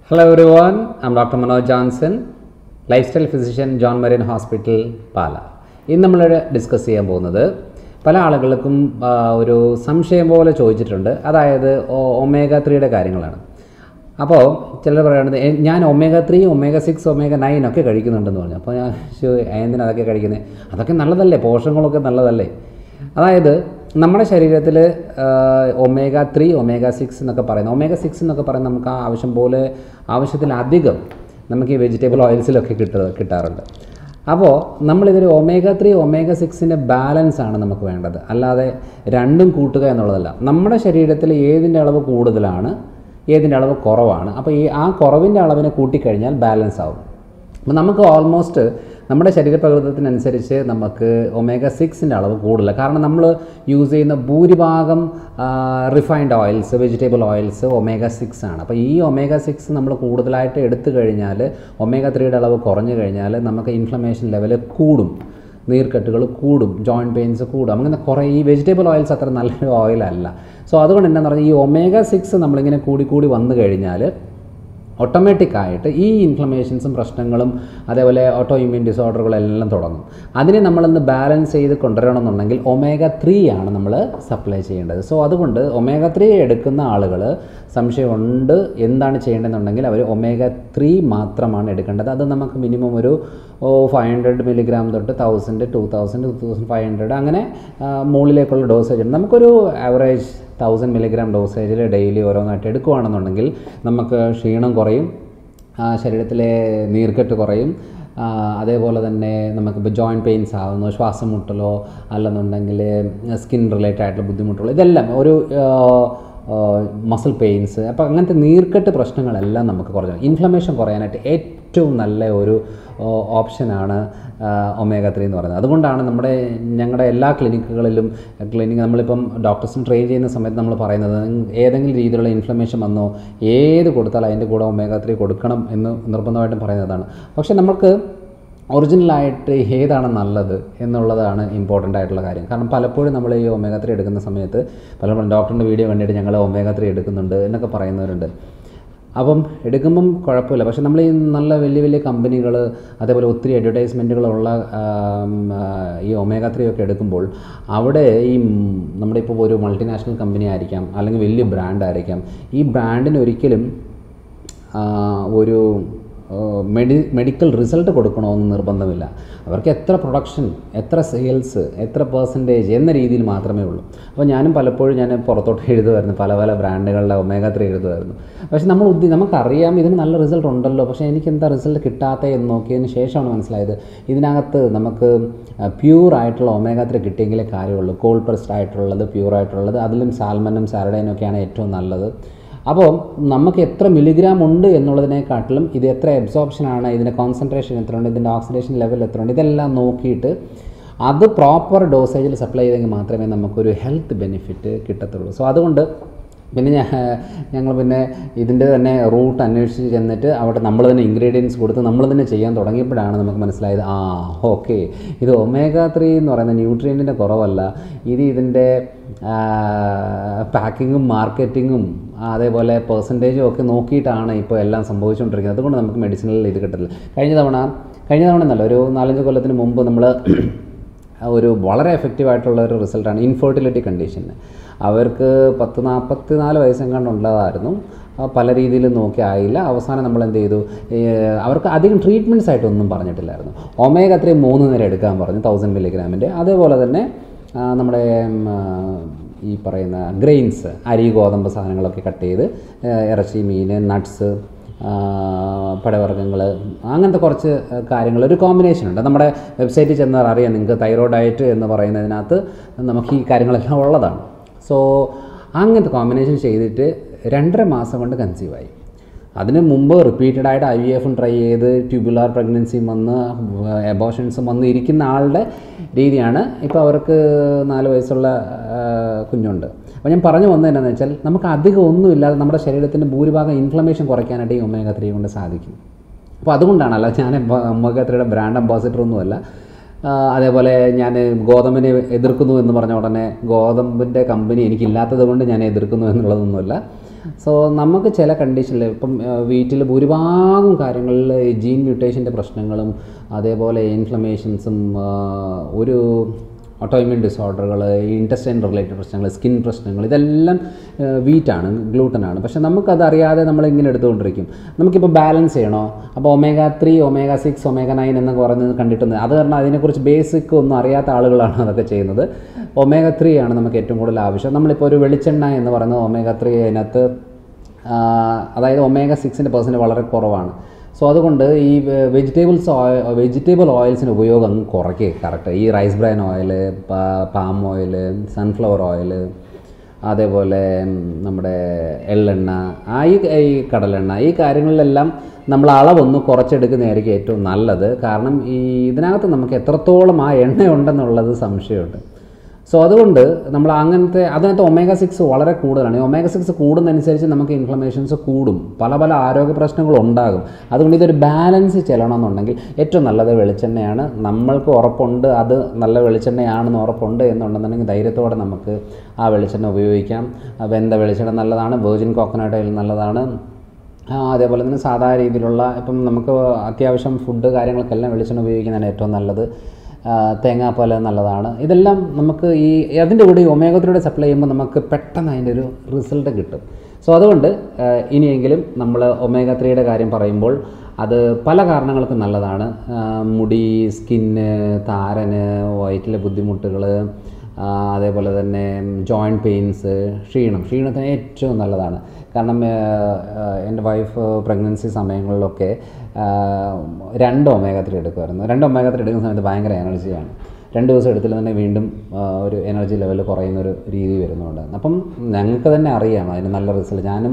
Hello everyone, I'm Dr. Manoj Johnson, lifestyle physician John Marian hospital Pala ഇന്ന് നമ്മൾ discuss ചെയ്യാൻ പോകുന്നത് പല ആളുകൾക്കും ആ, ഒരു സംശയം പോലെ ചോദിച്ചിട്ടുണ്ട് അതായത് ഒ- ഒമേഗ ത്രീയുടെ കാര്യങ്ങളാണ് അപ്പോൾ ചിലർ പറയുന്നത് "എ, ഞാൻ omega three omega six omega nine ഒക്കെ കഴിക്കുന്നുണ്ടെന്ന് പറഞ്ഞു അപ്പോൾ ഞാൻ "ശ്ശോ, എന്തിനാ അതൊക്കെ കഴിക്കുന്നത് അതൊക്കെ നല്ലതല്ലേ പോഷകങ്ങളൊക്കെ നല്ലതല്ലേ അതായത് നമ്മുടെ ശരീരത്തിൽ ഒമേഗ ത്രീ ഒമേഗ സിക്സ് എന്നൊക്കെ പറയുന്നത് ഒമേഗ സിക്സ് എന്നൊക്കെ പറയുന്നത് നമുക്ക് ആ ആവശ്യം പോലെ ആവശ്യത്തിലധികം നമുക്ക് ഈ വെജിറ്റബിൾ ഓയിൽസിലൊക്കെ കിട്ടുക കിട്ടാറുണ്ട് അപ്പോൾ നമ്മളിതൊരു ഒമേഗ ത്രീ ഒമേഗ സിക്സിൻ്റെ ബാലൻസ് ആണ് നമുക്ക് വേണ്ടത് അല്ലാതെ രണ്ടും കൂട്ടുക എന്നുള്ളതല്ല നമ്മുടെ ശരീരത്തിൽ ഏതിൻ്റെ അളവ് കൂടുതലാണ് ഏതിൻ്റെ അളവ് കുറവാണ് അപ്പോൾ ഈ ആ കുറവിൻ്റെ അളവിനെ കൂട്ടിക്കഴിഞ്ഞാൽ ബാലൻസ് ആവും അപ്പോൾ നമുക്ക് ഓൾമോസ്റ്റ് നമ്മുടെ ശരീരപ്രകൃതത്തിനനുസരിച്ച് നമുക്ക് ഒമേഗ സിക്സിൻ്റെ അളവ് കൂടുതലാണ് കാരണം നമ്മൾ യൂസ് ചെയ്യുന്ന ഭൂരിഭാഗം refined oils vegetable oils omega six ആണ് അപ്പോൾ ഈ ഒമേഗ സിക്സ് നമ്മൾ കൂടുതലായിട്ട് എടുത്തു കഴിഞ്ഞാൽ ഒമേഗ ത്രീയുടെ അളവ് കുറഞ്ഞു കഴിഞ്ഞാൽ നമുക്ക് ഇൻഫ്ലമേഷൻ ലെവൽ കൂടും നീർക്കെട്ടുകൾ കൂടും ജോയിൻറ്റ് പെയിൻസ് കൂടും അങ്ങനെ കുറേ ഈ വെജിറ്റബിൾ ഓയിൽസ് അത്ര നല്ലൊരു ഓയിലല്ല സോ അതുകൊണ്ട് എന്താണെന്ന് പറഞ്ഞാൽ ഈ ഒമേഗ സിക്സ് നമ്മളിങ്ങനെ കൂടി കൂടി വന്നു കഴിഞ്ഞാൽ ഓട്ടോമാറ്റിക്കായിട്ട് ഈ ഇൻഫ്ലമേഷൻസും പ്രശ്നങ്ങളും അതേപോലെ ഓട്ടോ ഇമ്മ്യൂൺ ഡിസോർഡറുകളെല്ലാം തുടങ്ങും അതിനെ നമ്മളൊന്ന് ബാലൻസ് ചെയ്ത് കൊണ്ടുവരണമെന്നുണ്ടെങ്കിൽ ഒമേഗ ത്രീ ആണ് നമ്മൾ സപ്ലൈ ചെയ്യേണ്ടത് സോ അതുകൊണ്ട് ഒമേഗ ത്രീ എടുക്കുന്ന ആളുകൾ സംശയമുണ്ട് എന്താണ് ചെയ്യേണ്ടതെന്നുണ്ടെങ്കിൽ അവർ ഒമേഗ ത്രീ മാത്രമാണ് എടുക്കേണ്ടത് അത് നമുക്ക് മിനിമം ഒരു ഫൈവ് ഹൺഡ്രഡ് മില്ലിഗ്രാം തൊട്ട് thousand to thousand to thousand five hundred അങ്ങനെ ആ, മുകളിലേക്കുള്ള ഡോസേജ് ഉണ്ട് നമുക്കൊരു ആവറേജ് തൗസൻഡ് മില്ലിഗ്രാം ഡോസേജിൽ ഡെയിലി ഓരോന്നായിട്ട് എടുക്കുകയാണെന്നുണ്ടെങ്കിൽ നമുക്ക് ക്ഷീണം കുറയും ആ, ശരീരത്തിലെ നീർക്കെട്ട് കുറയും ആ, അതേപോലെ തന്നെ നമുക്കിപ്പോൾ ജോയിൻറ്റ് പെയിൻസ് ആവുന്നു ശ്വാസം മുട്ടലോ അല്ലെന്നുണ്ടെങ്കിൽ സ്കിൻ റിലേറ്റഡ് ആയിട്ടുള്ള ബുദ്ധിമുട്ടുകളോ ഇതെല്ലാം ഒരു മസിൽ പെയിൻസ് അപ്പോൾ അങ്ങനത്തെ നീർക്കെട്ട് പ്രശ്നങ്ങളെല്ലാം നമുക്ക് കുറഞ്ഞു ഇൻഫ്ലമേഷൻ കുറയാനായിട്ട് ഏറ്റവും നല്ല ഒരു ഓപ്ഷനാണ് ഒമേഗ ത്രീ എന്ന് പറയുന്നത് അതുകൊണ്ടാണ് നമ്മുടെ ഞങ്ങളുടെ എല്ലാ ക്ലിനിക്കുകളിലും ക്ലിനിക്ക് നമ്മളിപ്പം ഡോക്ടേഴ്സും ട്രെയിൻ ചെയ്യുന്ന സമയത്ത് നമ്മൾ പറയുന്നത് ഏതെങ്കിലും രീതിയിലുള്ള ഇൻഫ്ലമേഷൻ വന്നോ ഏത് കൊടുത്താലും അതിൻ്റെ കൂടെ ഒമേഗ ത്രീ കൊടുക്കണം എന്ന് നിർബന്ധമായിട്ടും പറയുന്നതാണ് പക്ഷേ നമുക്ക് ഒറിജിനലായിട്ട് ഏതാണ് നല്ലത് എന്നുള്ളതാണ് ഇമ്പോർട്ടൻ്റ് ആയിട്ടുള്ള കാര്യം കാരണം പലപ്പോഴും നമ്മൾ ഈ ഒമേഗ ത്രീ എടുക്കുന്ന സമയത്ത് പലപ്പോഴും ഡോക്ടറിൻ്റെ വീഡിയോ കണ്ടിട്ട് ഞങ്ങൾ ഒമേഗ ത്രീ എടുക്കുന്നുണ്ട് എന്നൊക്കെ പറയുന്നവരുണ്ട് അപ്പം എടുക്കുമ്പം കുഴപ്പമില്ല പക്ഷെ നമ്മൾ ഈ നല്ല വലിയ വലിയ കമ്പനികൾ അതേപോലെ ഒത്തിരി അഡ്വർടൈസ്മെൻറ്റുകളുള്ള ഈ ഒമേഗ ത്രീ ഒക്കെ എടുക്കുമ്പോൾ അവിടെ ഈ ഉം, നമ്മുടെ ഇപ്പോൾ ഒരു മൾട്ടിനാഷണൽ കമ്പനി ആയിരിക്കാം അല്ലെങ്കിൽ വലിയ ബ്രാൻഡ് ആയിരിക്കാം ഈ ബ്രാൻഡിന് ഒരിക്കലും ആ, ഒരു മെഡി മെഡിക്കൽ റിസൾട്ട് കൊടുക്കണമെന്ന് നിർബന്ധമില്ല അവർക്ക് എത്ര പ്രൊഡക്ഷൻ എത്ര സെയിൽസ് എത്ര പെർസെൻറ്റേജ് എന്ന രീതിയിൽ മാത്രമേ ഉള്ളൂ അപ്പോൾ ഞാനും പലപ്പോഴും ഞാൻ പുറത്തോട്ട് എഴുതുമായിരുന്നു പല പല ബ്രാൻഡുകളുടെ ഒമേഗ ത്രീ എഴുതുമായിരുന്നു പക്ഷേ നമ്മൾ ഉദ്ദി നമുക്കറിയാം ഇതിന് നല്ല റിസൾട്ട് ഉണ്ടല്ലോ പക്ഷേ എനിക്ക് എന്താ റിസൾട്ട് കിട്ടാത്തത് എന്ന് നോക്കിയതിന് ശേഷമാണ് മനസ്സിലായത് ഇതിനകത്ത് നമുക്ക് പ്യൂർ ആയിട്ടുള്ള ഒമേഗ ത്രീ കിട്ടിയെങ്കിലേ കാര്യമുള്ളൂ കോൾഡ് പ്രസ്ഡ് ആയിട്ടുള്ളത് പ്യൂർ ആയിട്ടുള്ളത് അതിലും സാൽമനും സാരഡൈനും ഒക്കെയാണ് ഏറ്റവും നല്ലത് അപ്പോൾ നമുക്ക് എത്ര മില്ലിഗ്രാം ഉണ്ട് എന്നുള്ളതിനെക്കാട്ടിലും ഇത് എത്ര അബ്സോർപ്ഷനാണ് ഇതിൻ്റെ കോൺസെൻട്രേഷൻ എത്ര ഉണ്ട് ഇതിൻ്റെ ഓക്സിഡേഷൻ ലെവൽ എത്ര ഉണ്ട് ഇതെല്ലാം നോക്കിയിട്ട് അത് പ്രോപ്പർ ഡോസേജിൽ സപ്ലൈ ചെയ്തെങ്കിൽ മാത്രമേ നമുക്കൊരു ഹെൽത്ത് ബെനിഫിറ്റ് കിട്ടത്തുള്ളൂ സോ അതുകൊണ്ട് പിന്നെ ഞാൻ ഞങ്ങൾ പിന്നെ ഇതിൻ്റെ തന്നെ റൂട്ട് അന്വേഷിച്ച് ചെന്നിട്ട് അവിടെ നമ്മൾ തന്നെ ഇൻഗ്രീഡിയൻസ് കൊടുത്ത് നമ്മൾ തന്നെ ചെയ്യാൻ തുടങ്ങിയപ്പോഴാണ് നമുക്ക് മനസ്സിലായത് ആ ഓക്കെ ഇത് ഒമേഗ ത്രീ എന്ന് പറയുന്ന ന്യൂട്രിയൻറ്റിൻ്റെ കുറവല്ല ഇത് ഇതിൻ്റെ പാക്കിങ്ങും മാർക്കറ്റിങ്ങും അതേപോലെ പെർസെൻറ്റേജും ഒക്കെ നോക്കിയിട്ടാണ് ഇപ്പോൾ എല്ലാം സംഭവിച്ചുകൊണ്ടിരിക്കുന്നത് അതുകൊണ്ട് നമുക്ക് മെഡിസിനിൽ ഇത് കിട്ടത്തില്ല കഴിഞ്ഞ തവണ കഴിഞ്ഞ തവണ എന്നല്ല ഒരു നാലഞ്ച് കൊല്ലത്തിന് മുമ്പ് നമ്മൾ ഒരു വളരെ എഫക്റ്റീവ് ആയിട്ടുള്ള ഒരു റിസൾട്ടാണ് ഇൻഫെർട്ടിലിറ്റി കണ്ടീഷന് അവർക്ക് പത്ത് നാൽപ്പത്തി നാല് വയസ്സെങ്ങാണ്ട് ഉള്ളതായിരുന്നു ആ, പല രീതിയിൽ നോക്കി ആയില്ല അവസാനം നമ്മൾ എന്ത് ചെയ്തു ഈ, അവർക്ക് അധികം ട്രീറ്റ്മെൻറ്റ്സ് ആയിട്ടൊന്നും പറഞ്ഞിട്ടില്ലായിരുന്നു ഒമേഗ ത്രീ മൂന്ന് നേരം എടുക്കാൻ പറഞ്ഞു തൗസൻഡ് മില്ലിഗ്രാമിൻ്റെ അതേപോലെ തന്നെ ആ, നമ്മുടെ ഉം, ആ, ഈ പറയുന്ന ഗ്രെയിൻസ് അരി ഗോതമ്പ് സാധനങ്ങളൊക്കെ കട്ട് ചെയ്ത് ആ, ഇറച്ചി മീൻ നട്ട്സ് പഴവർഗ്ഗങ്ങൾ അങ്ങനത്തെ കുറച്ച് കാര്യങ്ങൾ ഒരു കോമ്പിനേഷൻ ഉണ്ട് നമ്മുടെ വെബ്സൈറ്റിൽ ചെന്നാൽ അറിയാം നിങ്ങൾക്ക് തൈറോയ്ഡ് ഡയറ്റ് എന്ന് പറയുന്നതിനകത്ത് നമുക്ക് ഈ കാര്യങ്ങളെല്ലാം ഉള്ളതാണ് സോ അങ്ങനത്തെ കോമ്പിനേഷൻ ചെയ്തിട്ട് രണ്ടര മാസം കൊണ്ട് കൺസീവായി അതിന് മുമ്പ് റിപ്പീറ്റഡ് ആയിട്ട് ഐ വി എഫും ട്രൈ ചെയ്ത് ട്യൂബുലാർ പ്രഗ്നൻസിയും വന്ന് എബോഷൻസും വന്ന് ഇരിക്കുന്ന ആളുടെ രീതിയാണ് ഇപ്പോൾ അവർക്ക് നാല് വയസ്സുള്ള ആ, കുഞ്ഞുണ്ട് അപ്പോൾ ഞാൻ പറഞ്ഞു വന്നത് എന്താണെന്ന് വെച്ചാൽ നമുക്ക് അധികം ഒന്നുമില്ലാതെ നമ്മുടെ ശരീരത്തിൻ്റെ ഭൂരിഭാഗം ഇൻഫ്ലമേഷൻ കുറയ്ക്കാനായിട്ട് ഈ ഒമേഗ ത്രീ കൊണ്ട് സാധിക്കും അപ്പോൾ അതുകൊണ്ടാണ് അല്ല ഞാൻ ഒമേഗ ത്രീയുടെ ബ്രാൻഡ് അംബാസിഡർ ഒന്നുമല്ല ആ, അതേപോലെ ഞാൻ ഗോതമ്പിനെ എതിർക്കുന്നു എന്ന് പറഞ്ഞ ഉടനെ ഗോതമ്പിൻ്റെ കമ്പനി എനിക്കില്ലാത്തത് കൊണ്ട് ഞാൻ എതിർക്കുന്നു എന്നുള്ളതൊന്നുമല്ല സോ നമുക്ക് ചില കണ്ടീഷനിൽ ഇപ്പം വീട്ടിൽ ഭൂരിഭാഗം കാര്യങ്ങളിൽ ജീൻ മ്യൂട്ടേഷൻ്റെ പ്രശ്നങ്ങളും അതേപോലെ ഇൻഫ്ലമേഷൻസും ഒരു ഓട്ടോയിമ്യൂൺ ഡിസോർഡറുകൾ ഇൻറ്റസ്റ്റൈൻ റിലേറ്റഡ് പ്രശ്നങ്ങൾ സ്കിൻ പ്രശ്നങ്ങൾ ഇതെല്ലാം വീറ്റാണ് ഗ്ലൂട്ടനാണ് പക്ഷേ നമുക്കത് അറിയാതെ നമ്മൾ ഇങ്ങനെ എടുത്തുകൊണ്ടിരിക്കും നമുക്കിപ്പോൾ ബാലൻസ് ചെയ്യണോ അപ്പോൾ omega three omega six omega nine എന്നൊക്കെ പറഞ്ഞ് കണ്ടിട്ടുണ്ട് അത് കാരണം അതിനെക്കുറിച്ച് ബേസിക് ഒന്നും അറിയാത്ത ആളുകളാണ് അതൊക്കെ ചെയ്യുന്നത് ഒമേഗ ത്രീ ആണ് നമുക്ക് ഏറ്റവും കൂടുതൽ ആവശ്യം നമ്മളിപ്പോൾ ഒരു വെളിച്ചെണ്ണ എന്ന് പറയുന്നത് ഒമേഗ ത്രീ അതിനകത്ത് അതായത് ഒമേഗ സിക്സിൻ്റെ പെർസെൻറ്റ് വളരെ കുറവാണ് സോ അതുകൊണ്ട് ഈ വെജിറ്റബിൾസ് ഓയിൽ വെജിറ്റബിൾ ഓയിൽസിൻ്റെ ഉപയോഗം അങ്ങ് കുറയ്ക്കുക കറക്റ്റ് ഈ rice bran oil palm oil sunflower oil അതേപോലെ നമ്മുടെ എള്ളെണ്ണ ആ ഈ ഈ കടലെണ്ണ ഈ കാര്യങ്ങളിലെല്ലാം നമ്മൾ അളവൊന്ന് കുറച്ചെടുക്കുന്നതായിരിക്കും ഏറ്റവും നല്ലത് കാരണം ഈ ഇതിനകത്ത് നമുക്ക് എത്രത്തോളം ആ എണ്ണ ഉണ്ടെന്നുള്ളത് സംശയമുണ്ട് സോ അതുകൊണ്ട് നമ്മൾ അങ്ങനത്തെ അതിനകത്ത് ഒമേഗ സിക്സ് വളരെ കൂടുതലാണ് ഈ ഒമേഗ സിക്സ് കൂടുന്നതനുസരിച്ച് നമുക്ക് ഇൻഫ്ലമേഷൻസ് കൂടും പല പല ആരോഗ്യ പ്രശ്നങ്ങളും ഉണ്ടാകും അതുകൊണ്ട് ഇതൊരു ബാലൻസ് ചെല്ലണമെന്നുണ്ടെങ്കിൽ ഏറ്റവും നല്ലത് വെളിച്ചെണ്ണയാണ് നമ്മൾക്ക് ഉറപ്പുണ്ട് അത് നല്ല വെളിച്ചെണ്ണയാണെന്ന് ഉറപ്പുണ്ട് എന്നുണ്ടെന്നുണ്ടെങ്കിൽ ധൈര്യത്തോടെ നമുക്ക് ആ വെളിച്ചെണ്ണ ഉപയോഗിക്കാം വെന്ത വെളിച്ചെണ്ണ നല്ലതാണ് വെർജിൻ കോക്കനട്ട് ഓയിൽ നല്ലതാണ് അതേപോലെ തന്നെ സാധാരണ രീതിയിലുള്ള ഇപ്പം നമുക്ക് അത്യാവശ്യം ഫുഡ് കാര്യങ്ങൾക്കെല്ലാം വെളിച്ചെണ്ണ ഉപയോഗിക്കുന്നതാണ് ഏറ്റവും നല്ലത് തേങ്ങാപ്പാൽ നല്ലതാണ് ഇതെല്ലാം നമുക്ക് ഈ അതിൻ്റെ കൂടെ ഈ ഒമേഗത്തിലൂടെ സപ്ലൈ ചെയ്യുമ്പോൾ നമുക്ക് പെട്ടെന്ന് അതിൻ്റെ ഒരു റിസൾട്ട് കിട്ടും സോ അതുകൊണ്ട് ഇനിയെങ്കിലും നമ്മൾ ഒമേഗ ത്രീയുടെ കാര്യം പറയുമ്പോൾ അത് പല കാരണങ്ങൾക്കും നല്ലതാണ് മുടി സ്കിന്ന് താരന് വയറ്റിലെ ബുദ്ധിമുട്ടുകൾ അതേപോലെ തന്നെ ജോയിൻറ്റ് പെയിൻസ് ക്ഷീണം ക്ഷീണത്തിന് ഏറ്റവും നല്ലതാണ് കാരണം എൻ്റെ വൈഫ് പ്രഗ്നൻസി സമയങ്ങളിലൊക്കെ രണ്ട് ഒമേഗ ത്രീ എടുക്കുമായിരുന്നു രണ്ട് ഒമേഗ ത്രീ എടുക്കുന്ന സമയത്ത് ഭയങ്കര എനർജിയാണ് രണ്ട് ദിവസം എടുത്തില്ലെന്നുണ്ടെങ്കിൽ വീണ്ടും ഒരു എനർജി ലെവൽ കുറയുന്നൊരു രീതി വരുന്നുണ്ട് അപ്പം ഞങ്ങൾക്ക് തന്നെ അറിയാം അതിന് നല്ല റിസൾട്ട് ഞാനും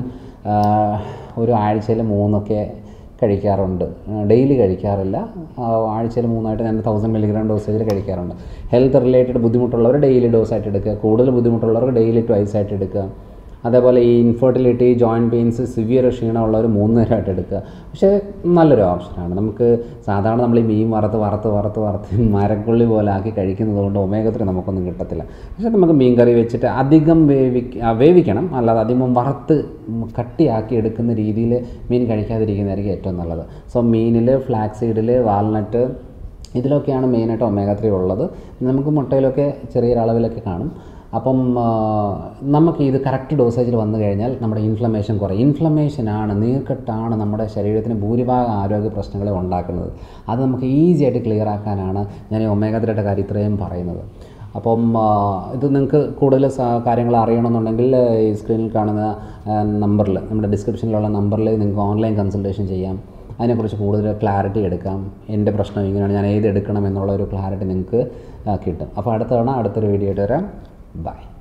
ഒരു ആഴ്ചയിൽ മൂന്നൊക്കെ കഴിക്കാറുണ്ട് ഡെയിലി കഴിക്കാറില്ല ആഴ്ചയിൽ മൂന്നായിട്ട് ഞാൻ തൗസൻഡ് മില്ലിഗ്രാം ഡോസേജിൽ കഴിക്കാറുണ്ട് ഹെൽത്ത് റിലേറ്റഡ് ബുദ്ധിമുട്ടുള്ളവർ ഡെയിലി ഡോസായിട്ട് എടുക്കുക കൂടുതൽ ബുദ്ധിമുട്ടുള്ളവർക്ക് ഡെയിലി ട്വൈസ് ആയിട്ട് എടുക്കുക അതേപോലെ ഈ ഇൻഫെർട്ടിലിറ്റി ജോയിൻറ്റ് പെയിൻസ് സിവിയർ ക്ഷീണമുള്ളവർ മൂന്ന് നേരമായിട്ട് എടുക്കുക പക്ഷേ നല്ലൊരു ഓപ്ഷനാണ് നമുക്ക് സാധാരണ നമ്മൾ ഈ മീൻ വറുത്ത് വറുത്ത് വറുത്ത് വറുത്ത് മരക്കൊള്ളി പോലെ ആക്കി കഴിക്കുന്നത് കൊണ്ട് ഒമേഗ നമുക്കൊന്നും കിട്ടത്തില്ല പക്ഷേ നമുക്ക് മീൻ കറി വെച്ചിട്ട് അധികം വേവി വേവിക്കണം അല്ലാതെ അധികം വറുത്ത് കട്ടിയാക്കി എടുക്കുന്ന രീതിയിൽ മീൻ കഴിക്കാതിരിക്കുന്നതായിരിക്കും ഏറ്റവും നല്ലത് സോ മീനിൽ ഫ്ലാക്സ് സീഡിൽ വാൽനട്ട് ഇതിലൊക്കെയാണ് മെയിനായിട്ട് ഒമേഗ ത്രീ ഉള്ളത് നമുക്ക് മുട്ടയിലൊക്കെ ചെറിയൊരളവിലൊക്കെ കാണും അപ്പം നമുക്ക് ഇത് കറക്റ്റ് ഡോസേജിൽ വന്നു കഴിഞ്ഞാൽ നമ്മുടെ ഇൻഫ്ലമേഷൻ കുറയും ഇൻഫ്ലമേഷനാണ് നീർക്കെട്ടാണ് നമ്മുടെ ശരീരത്തിന് ഭൂരിഭാഗം ആരോഗ്യ പ്രശ്നങ്ങളെ ഉണ്ടാക്കുന്നത് അത് നമുക്ക് ഈസി ആയിട്ട് ക്ലിയർ ആക്കാനാണ് ഞാൻ ഈ ഒമേഗത്തിൻ്റെ കാര്യം ഇത്രയും പറയുന്നത് അപ്പം ഇത് നിങ്ങൾക്ക് കൂടുതൽ കാര്യങ്ങൾ അറിയണമെന്നുണ്ടെങ്കിൽ ഈ സ്ക്രീനിൽ കാണുന്ന നമ്പറിൽ നമ്മുടെ ഡിസ്ക്രിപ്ഷനിലുള്ള നമ്പറിൽ നിങ്ങൾക്ക് ഓൺലൈൻ കൺസൾട്ടേഷൻ ചെയ്യാം അതിനെക്കുറിച്ച് കൂടുതൽ ക്ലാരിറ്റി എടുക്കാം എൻ്റെ പ്രശ്നം ഇങ്ങനെയാണ് ഞാൻ ഏത് എടുക്കണം എന്നുള്ള ഒരു ക്ലാരിറ്റി നിങ്ങൾക്ക് കിട്ടും അപ്പോൾ അടുത്ത തവണ അടുത്തൊരു വീഡിയോ ആയിട്ട് വരാം Bye.